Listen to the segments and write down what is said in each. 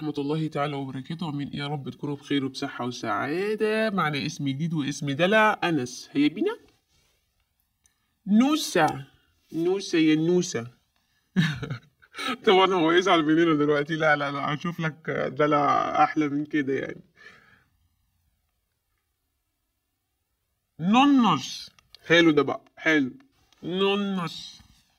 ورحمة الله تعالى وبركاته أمين يا رب تكونوا بخير وبصحة وسعادة معنا اسم جديد واسم دلع أنس هيا بينا نوسة نوسة يا نوسة طبعا هو يزعل مننا دلوقتي لا لا لا هشوف لك دلع أحلى من كده يعني نونس حلو ده بقى حلو نونس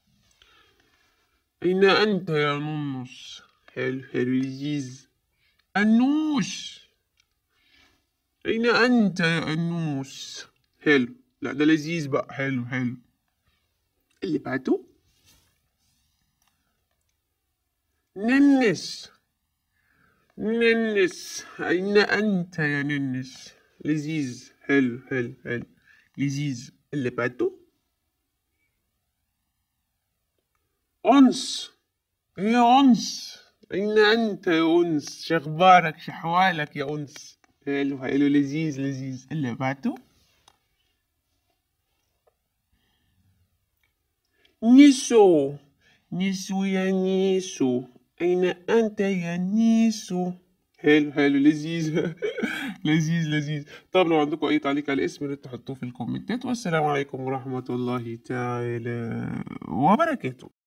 أين أنت يا نونس حلو حلو لذيذ أنوس أين أنت يا أنوس حلو لا ده لذيذ بقى حلو حلو اللي بعده ننس ننس أين أنت يا ننس لذيذ حلو حلو حلو لذيذ اللي بعده أنس يا أنس أين أنت يا أنس شخبارك شحوالك يا أنس حلو حلو لذيذ لذيذ اللي بعده نيسو نيسو يا نيسو أين أنت يا نيسو حلو حلو لذيذ لذيذ لذيذ طب لو عندكم أي تعليق على الاسم يا ريت تحطوه في الكومنتات والسلام عليكم ورحمة الله تعالى وبركاته